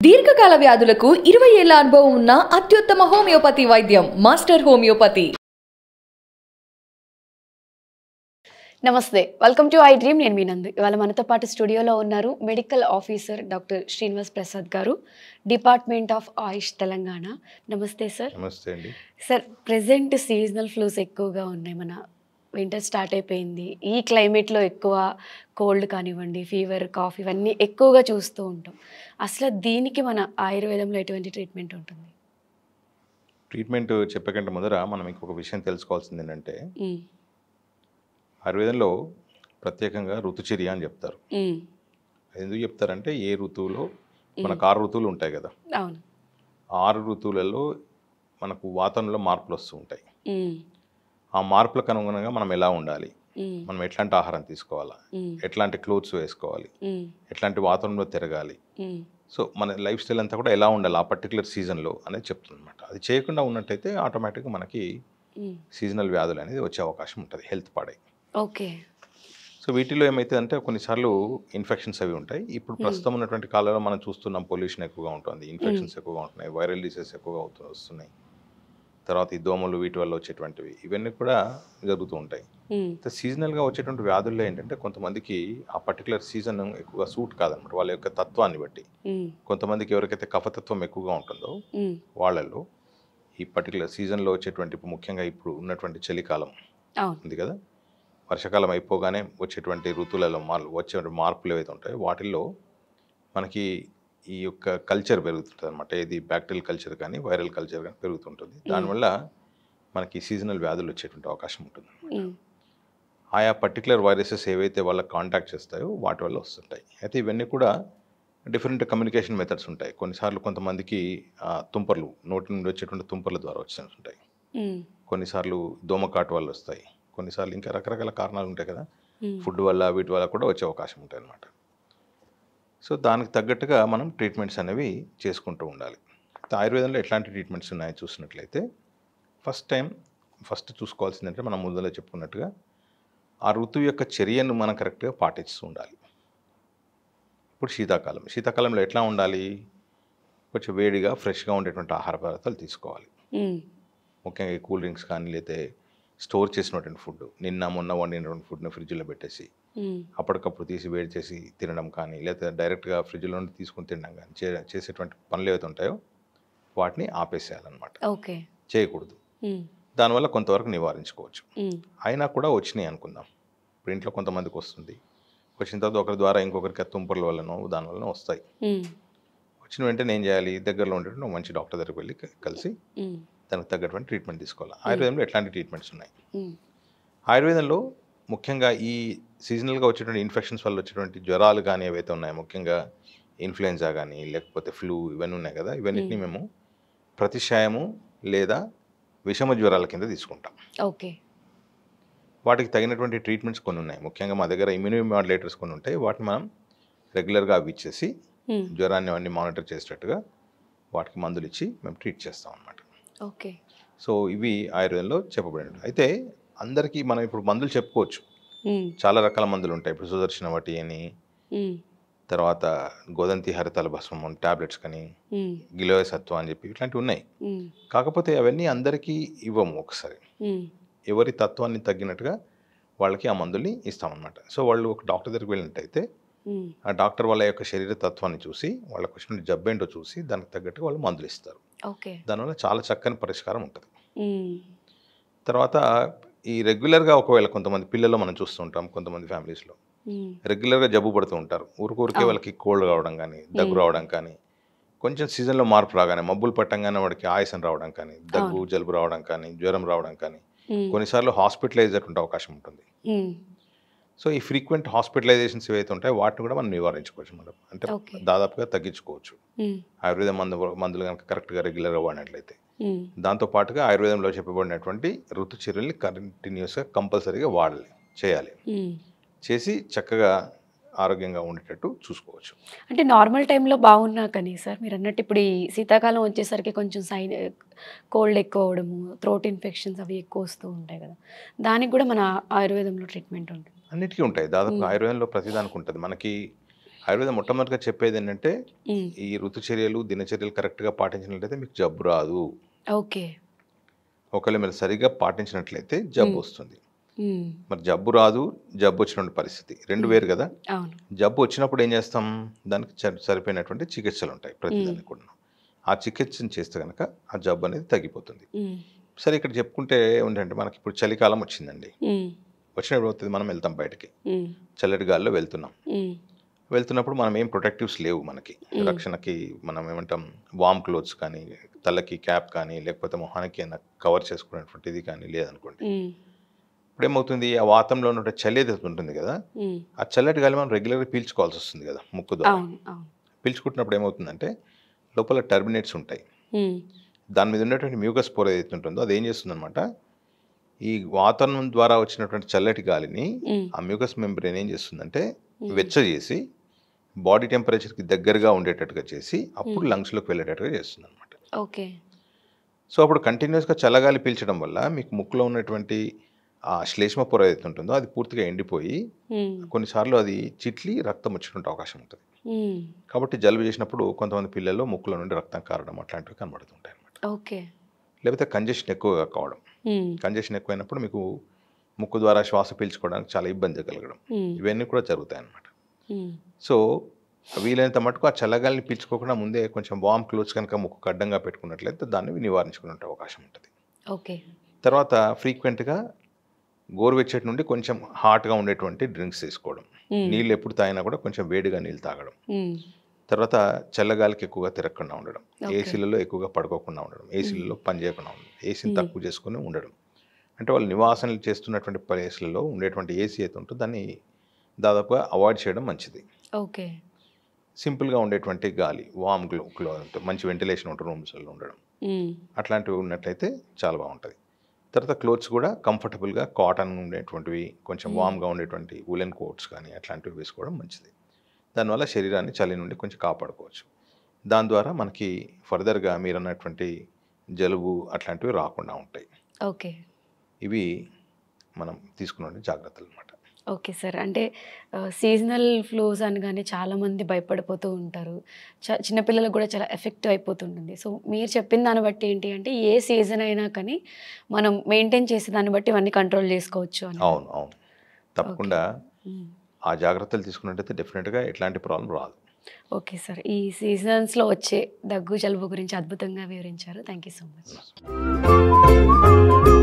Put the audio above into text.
దీర్ఘకాల వ్యాధులకు ఇరవై ఏళ్ల అనుభవం ఉన్న అత్యుత్తమ హోమియోపతి వైద్యం మాస్టర్ హోమియోపతి నమస్తే వెల్కమ్ టు ఐ డ్రీమ్ నేను మీ నందు ఇవాళ మనతో పాటు స్టూడియోలో ఉన్నారు medical officer doctor Srinivas Prasad గారు డిపార్ట్మెంట్ ఆఫ్ ఆయుష్ తెలంగాణ నమస్తే సార్ నమస్తే అండి సార్ ప్రెసెంట్ సీజనల్ ఫ్లూస్ ఎక్కువగా ఉన్నాయి మన వింటర్ స్టార్ట్ అయిపోయింది ఈ క్లైమేట్లో ఎక్కువ కోల్డ్ కానివ్వండి ఫీవర్ కాఫ్ ఇవన్నీ ఎక్కువగా చూస్తూ ఉంటాం అసలు దీనికి మన ఆయుర్వేదంలో ఎటువంటి ట్రీట్మెంట్ ఉంటుంది ట్రీట్మెంట్ చెప్పకంటే ముందర మనం ఇంకొక విషయం తెలుసుకోవాల్సింది ఏంటంటే మ్మ్. ఆయుర్వేదంలో ప్రత్యేకంగా ఋతుచర్య అని చెప్తారు మ్మ్. అది ఎందుకు చెప్తారంటే ఏ ఋతువులో మనకు ఆరు ఋతువులు ఉంటాయి కదా అవును ఆ ఆరు ఋతువులలో మనకు వాతావరణంలో మార్పులు వస్తూ ఉంటాయి మ్మ్. ఆ మార్పులకు అనుగుణంగా మనం ఎలా ఉండాలి మ్మ్. మనం ఎట్లాంటి ఆహారం తీసుకోవాలా మ్మ్. ఎట్లాంటి క్లోత్స్ వేసుకోవాలి మ్మ్. ఎట్లాంటి వాతావరణంలో తిరగాలి మ్మ్. సో మన లైఫ్ స్టైల్ అంతా కూడా ఎలా ఉండాలి ఆ పర్టికులర్ సీజన్లో అనేది చెప్తుంది అనమాట అది చేయకుండా ఉన్నట్టయితే ఆటోమేటిక్గా మనకి మ్మ్. సీజనల్ వ్యాధులు అనేది వచ్చే అవకాశం ఉంటుంది హెల్త్ పాడై ఓకే సో వీటిలో ఏమైతుందంటే కొన్నిసార్లు ఇన్ఫెక్షన్స్ అవి ఉంటాయి ఇప్పుడు ప్రస్తుతం ఉన్నటువంటి కాలంలో మనం చూస్తున్నాం పొల్యూషన్ ఎక్కువగా ఉంటుంది ఇన్ఫెక్షన్స్ ఎక్కువగా ఉంటున్నాయి వైరల్ డిసీజెస్ ఎక్కువగా అవుతూ వస్తున్నాయి తర్వాత ఈ దోమలు వీటి వల్ల వచ్చేటువంటివి ఇవన్నీ కూడా జరుగుతూ ఉంటాయి మ్మ్. అయితే సీజనల్గా వచ్చేటువంటి వ్యాధుల్లో ఏంటంటే కొంతమందికి ఆ పర్టికులర్ సీజన్ ఎక్కువగా సూట్ కాదనమాట వాళ్ళ యొక్క తత్వాన్ని బట్టి మ్మ్. కొంతమందికి ఎవరికైతే కఫతత్వం ఎక్కువగా ఉంటుందో మ్మ్. వాళ్ళల్లో ఈ పర్టికులర్ సీజన్లో వచ్చేటువంటి ఇప్పుడు ముఖ్యంగా ఇప్పుడు ఉన్నటువంటి చలికాలం అవును ఉంది కదా వర్షాకాలం అయిపోగానే వచ్చేటువంటి ఋతువులలో మార్ వచ్చే మార్పులు ఏవైతే ఉంటాయో వాటిల్లో మనకి ఈ యొక్క కల్చర్ పెరుగుతుంటుంది అనమాట ఇది బ్యాక్టీరియల్ కల్చర్ కానీ వైరల్ కల్చర్ కానీ పెరుగుతుంటుంది దానివల్ల మనకి సీజనల్ వ్యాధులు వచ్చేటువంటి అవకాశం ఉంటుంది మ్మ్. ఆయా పర్టికులర్ వైరసెస్ ఏవైతే వాళ్ళకి కాంటాక్ట్ చేస్తాయో వాటి వల్ల వస్తుంటాయి అయితే ఇవన్నీ కూడా డిఫరెంట్ కమ్యూనికేషన్ మెథడ్స్ ఉంటాయి కొన్నిసార్లు కొంతమందికి ఆ, తుంపర్లు నోటి నుండి వచ్చేటువంటి తుంపర్ల ద్వారా వచ్చేస్తుంటాయి మ్మ్. కొన్నిసార్లు దోమకాటు వల్ల వస్తాయి కొన్నిసార్లు ఇంకా రకరకాల కారణాలు ఉంటాయి కదా మ్మ్. ఫుడ్ వల్ల వీటి వల్ల కూడా వచ్చే అవకాశం ఉంటాయి అన్నమాట సో దానికి తగ్గట్టుగా మనం ట్రీట్మెంట్స్ అనేవి చేసుకుంటూ ఉండాలి అయితే ఆయుర్వేదంలో ఎట్లాంటి ట్రీట్మెంట్స్ ఉన్నాయో చూసినట్లయితే ఫస్ట్ టైం ఫస్ట్ చూసుకోవాల్సిందంటే మనం ముందులో చెప్పుకున్నట్టుగా ఆ ఋతువు యొక్క చర్యను మనం కరెక్ట్గా పాటిస్తూ ఉండాలి ఇప్పుడు శీతాకాలం శీతాకాలంలో ఎట్లా ఉండాలి కొంచెం వేడిగా ఫ్రెష్గా ఉండేటువంటి ఆహార పదార్థాలు తీసుకోవాలి మ్మ్. ముఖ్యంగా ఈ కూల్ డ్రింక్స్ కానీ లేకపోతే స్టోర్ చేసినటువంటి ఫుడ్ నిన్న మొన్న వండినటువంటి ఫుడ్ని ఫ్రిడ్జ్లో పెట్టేసి మ్మ్. అప్పటికప్పుడు తీసి వేడి చేసి తినడం కానీ లేకపోతే డైరెక్ట్గా ఫ్రిడ్జ్లో నుండి తీసుకుని తినడం కానీ చే చేసేటువంటి పనులు ఏవైతే ఉంటాయో వాటిని ఆపేసేయాలన్నమాట ఓకే చేయకూడదు మ్మ్. దానివల్ల కొంతవరకు నివారించుకోవచ్చు మ్మ్. అయినా కూడా వచ్చినాయి అనుకుందాం ఇప్పుడు ఇంట్లో కొంతమందికి వస్తుంది వచ్చిన తర్వాత ఒకరి ద్వారా ఇంకొకరికి ఆ తుంపర్ల వల్లనో దానివల్లనో వస్తాయి మ్మ్. వచ్చిన వెంటనే ఏం చేయాలి దగ్గరలో ఉండేటువంటి ఒక మంచి డాక్టర్ దగ్గరికి వెళ్ళి క- కలిసి మ్మ్. దానికి తగ్గటువంటి ట్రీట్మెంట్ తీసుకోవాలి ఆయుర్వేదంలో ఎట్లాంటి ట్రీట్మెంట్స్ ఉన్నాయి మ్మ్. ఆయుర్వేదంలో ముఖ్యంగా ఈ సీజనల్గా వచ్చేటువంటి ఇన్ఫెక్షన్స్ వల్ల వచ్చేటువంటి జ్వరాలు కానీ ఏవైతే ఉన్నాయో ముఖ్యంగా ఇన్ఫ్లుయెన్జా కానీ లేకపోతే ఫ్లూ ఇవన్నీ ఉన్నాయి కదా ఇవన్నిటిని మేము ప్రతిశాయము లేదా విషమ జ్వరాల కింద తీసుకుంటాం ఓకే వాటికి తగినటువంటి ట్రీట్మెంట్స్ కొన్ని ఉన్నాయి ముఖ్యంగా మా దగ్గర ఇమ్యూనోమాడ్యులేటర్స్ కొన్ని ఉంటాయి వాటిని మనం రెగ్యులర్గా అవి ఇచ్చేసి మ్మ్. జ్వరాన్ని అవన్నీ మానిటర్ చేసేటట్టుగా వాటికి మందులు ఇచ్చి మేము ట్రీట్ చేస్తాం అన్నమాట ఓకే సో ఇవి ఆయుర్వేదంలో చెప్పబడినవి అయితే అందరికీ మనం ఇప్పుడు మందులు చెప్పుకోవచ్చు మ్మ్. చాలా రకాల మందులు ఉంటాయి ఇప్పుడు సుదర్శన వటి అని మ్మ్. తర్వాత గోదంతి హరితల భస్మం టాబ్లెట్స్ కానీ మ్మ్. గిలోయ సత్వం అని చెప్పి ఇట్లాంటివి ఉన్నాయి మ్మ్. కాకపోతే అవన్నీ అందరికీ ఇవ్వము ఒకసారి మ్మ్. ఎవరి తత్వాన్ని తగ్గినట్టుగా వాళ్ళకి ఆ మందుల్ని ఇస్తామన్నమాట సో వాళ్ళు ఒక డాక్టర్ దగ్గరికి వెళ్ళినట్టయితే మ్మ్. ఆ డాక్టర్ వాళ్ళ యొక్క శరీర తత్వాన్ని చూసి వాళ్ళకి వచ్చిన జబ్బు ఏంటో చూసి దానికి తగ్గట్టుగా వాళ్ళు మందులు ఇస్తారు ఓకే దానివల్ల చాలా చక్కని పరిష్కారం ఉంటుంది మ్మ్. తర్వాత ఈ రెగ్యులర్గా ఒకవేళ కొంతమంది పిల్లలు మనం చూస్తుంటాం కొంతమంది ఫ్యామిలీస్లో మ్మ్. రెగ్యులర్గా జబ్బు పడుతూ ఉంటారు ఊరికూరికే అవును. వాళ్ళకి కోల్డ్ రావడం కానీ దగ్గు మ్మ్. రావడం కానీ కొంచెం సీజన్లో మార్పు రాగానే మబ్బులు పట్టంగానే వాడికి ఆయాసం రావడం కానీ దగ్గు అవును. జలుబు రావడం కానీ జ్వరం రావడం కానీ మ్మ్. కొన్నిసార్లు హాస్పిటలైజ్ అయ్యేటువంటి అవకాశం ఉంటుంది మ్మ్. సో ఈ ఫ్రీక్వెంట్ హాస్పిటలైజేషన్స్ ఏవైతే ఉంటాయో వాటిని కూడా మనం నివారించుకోవచ్చు మేడం అంటే Okay. దాదాపుగా తగ్గించుకోవచ్చు మ్మ్. ఆయుర్వేద మందు మందులు కనుక కరెక్ట్గా రెగ్యులర్గా వాడినట్లయితే మ్మ్. దాంతో పాటుగా ఆయుర్వేదంలో చెప్పబడినటువంటి ఋతుచర్యల్ని కంటిన్యూస్గా కంపల్సరీగా వాడాలి చేయాలి మ్మ్. చేసి చక్కగా ఆరోగ్యంగా ఉండేటట్టు చూసుకోవచ్చు అంటే నార్మల్ టైంలో బాగున్నా కానీ సార్ మీరు అన్నట్టు ఇప్పుడు ఈ శీతాకాలం వచ్చేసరికి కొంచెం సైన్ కోల్డ్ ఎక్కువ అవడము థ్రోట్ ఇన్ఫెక్షన్స్ అవి ఎక్కువ వస్తూ ఉంటాయి కదా దానికి కూడా మన ఆయుర్వేదంలో ట్రీట్మెంట్ ఉంటుంది అన్నిటికీ ఉంటాయి దాదాపు మ్మ్. ఆయుర్వేదంలో ప్రతిదానికి ఉంటుంది మనకి ఆయుర్వేదం మొట్టమొదటిగా చెప్పేది ఏంటంటే మ్మ్. ఈ ఋతుచర్యలు దినచర్యలు కరెక్ట్గా పాటించినట్లయితే మీకు జబ్బు రాదు ఓకే ఒకవేళ మీరు సరిగ్గా పాటించినట్లయితే జబ్బు మ్మ్. వస్తుంది మ్మ్. మరి జబ్బు రాదు జబ్బు వచ్చిన పరిస్థితి రెండు వేరు కదా అవును జబ్బు వచ్చినప్పుడు ఏం చేస్తాం దానికి సరి- సరిపోయినటువంటి చికిత్సలు ఉంటాయి ప్రతి మ్మ్. దానికి కూడా ఆ చికిత్సను చేస్తే కనుక ఆ జబ్బు అనేది తగ్గిపోతుంది మ్మ్. సరే ఇక్కడ చెప్పుకుంటే ఏంటంటే మనకి ఇప్పుడు చలికాలం వచ్చిందండి మ్మ్. వచ్చినప్పుడు అవుతుంది మనం వెళ్తాం బయటికి మ్మ్. చల్లటి గాల్లో వెళ్తున్నాం మ్మ్. వెళ్తున్నప్పుడు మనం ఏం ప్రొటెక్టివ్స్ లేవు మనకి మ్మ్. రక్షణకి మనం ఏమంటాం వామ్ క్లోత్స్ కానీ తలకి క్యాప్ కానీ లేకపోతే మొహానికి ఏమైనా కవర్ చేసుకునేటువంటి ఇది కానీ లేదనుకోండి మ్మ్. ఇప్పుడు ఏమవుతుంది ఆ వాతంలో ఉన్న చలి ఏదైతే ఉంటుంది కదా మ్మ్. ఆ చల్లటి గాలి మనం రెగ్యులర్గా పీల్చుకోవాల్సి వస్తుంది కదా ముక్కు ద్వారా అవును అవును పీల్చుకుంటున్నప్పుడు ఏమవుతుందంటే లోపల టర్మినేట్స్ ఉంటాయి మ్మ్. దాని మీద ఉన్నటువంటి మ్యూకస్ పోర్ ఏదైతే ఉంటుందో అది ఏం చేస్తుందన్నమాట ఈ వాతావరణం ద్వారా వచ్చినటువంటి చల్లటి గాలిని మ్మ్. ఆ మ్యూకస్ మెంబ్రెయిన్ ఏం చేస్తుందంటే మ్మ్. వెచ్చ చేసి బాడీ టెంపరేచర్కి దగ్గరగా ఉండేటట్టుగా చేసి అప్పుడు మ్మ్. లంగ్స్లోకి వెళ్ళేటట్టుగా చేస్తుంది అనమాట ఓకే సో అప్పుడు కంటిన్యూస్గా చల్లగాలి పీల్చడం వల్ల మీకు ముక్కులో ఉన్నటువంటి ఆ శ్లేష్మ పొర ఏదైతే ఉంటుందో అది పూర్తిగా ఎండిపోయి మ్మ్. కొన్నిసార్లు అది చిట్లి రక్తం వచ్చేటువంటి అవకాశం ఉంటుంది మ్మ్. కాబట్టి జలుబు చేసినప్పుడు కొంతమంది పిల్లల్లో ముక్కులో నుండి రక్తం కారడం అట్లాంటివి కనబడుతుంటాయి అనమాట ఓకే లేకపోతే కంజెషన్ ఎక్కువగా కావడం మ్మ్. కంజెషన్ ఎక్కువైనప్పుడు మీకు ముక్కు ద్వారా శ్వాస పీల్చుకోవడానికి చాలా ఇబ్బంది కలగడం మ్మ్. ఇవన్నీ కూడా జరుగుతాయి అన్నమాట మ్మ్. సో వీలైనంత మటుకు ఆ చల్లగాలిని పీల్చుకోకుండా ముందే కొంచెం వామ్ క్లోత్స్ కనుక ముక్కు అడ్డంగా పెట్టుకున్నట్లయితే దాన్ని నివారించుకునే అవకాశం ఉంటుంది ఓకే తర్వాత ఫ్రీక్వెంట్గా గోరువెచ్చటి నుండి కొంచెం హాట్గా ఉండేటువంటి డ్రింక్స్ తీసుకోవడం మ్మ్. నీళ్ళు ఎప్పుడు తాగినా కూడా కొంచెం వేడిగా నీళ్ళు తాగడం మ్మ్. తర్వాత చల్లగాలికి ఎక్కువగా తిరగకుండా ఉండడం Okay. ఏసీలలో ఎక్కువగా పడుకోకుండా ఉండడం ఏసీలలో పని చేయకుండా ఉండడం ఏసీని Hmm. తక్కువ చేసుకుని ఉండడం అంటే వాళ్ళు నివాసనలు చేస్తున్నటువంటి ప్లేస్లలో ఉండేటువంటి ఏసీ అయితే ఉంటుందో దాన్ని దాదాపుగా అవాయిడ్ చేయడం మంచిది ఓకే సింపుల్గా ఉండేటువంటి గాలి వామ్ గ్లో గ్లో అంటే మంచి వెంటిలేషన్ ఉంటుంది రూమ్స్లో ఉండడం మ్మ్. అట్లాంటివి ఉన్నట్లయితే చాలా బాగుంటుంది తర్వాత క్లోత్స్ కూడా కంఫర్టబుల్గా కాటన్ ఉండేటువంటివి కొంచెం Hmm. వామ్గా ఉండేటువంటి ఉలెన్ కోట్స్ కానీ అట్లాంటివి వేసుకోవడం మంచిది దానివల్ల శరీరాన్ని చలి నుండి కొంచెం కాపాడుకోవచ్చు దాని ద్వారా మనకి ఫర్దర్గా మీరు అన్నటువంటి జలుబు అట్లాంటివి రాకుండా ఉంటాయి ఓకే ఇవి మనం తీసుకున్న జాగ్రత్తలు అనమాట ఓకే సార్ అంటే సీజనల్ ఫ్లూస్ అనగానే చాలామంది భయపడిపోతూ ఉంటారు చ చిన్నపిల్లలకు కూడా చాలా ఎఫెక్టివ్ అయిపోతుంటుంది సో మీరు చెప్పిన దాన్ని బట్టి ఏంటి అంటే ఏ సీజన్ అయినా కానీ మనం మెయింటైన్ చేసే దాన్ని బట్టి ఇవన్నీ కంట్రోల్ చేసుకోవచ్చు అని అవును అవును తప్పకుండా మ్మ్. ఆ జాగ్రత్తలు తీసుకున్నట్టయితే డెఫినెట్గా ఎట్లాంటి ప్రాబ్లం రాదు ఓకే సార్ ఈ సీజన్స్లో వచ్చే దగ్గు జలుబు గురించి అద్భుతంగా వివరించారు థ్యాంక్ యూ సో మచ్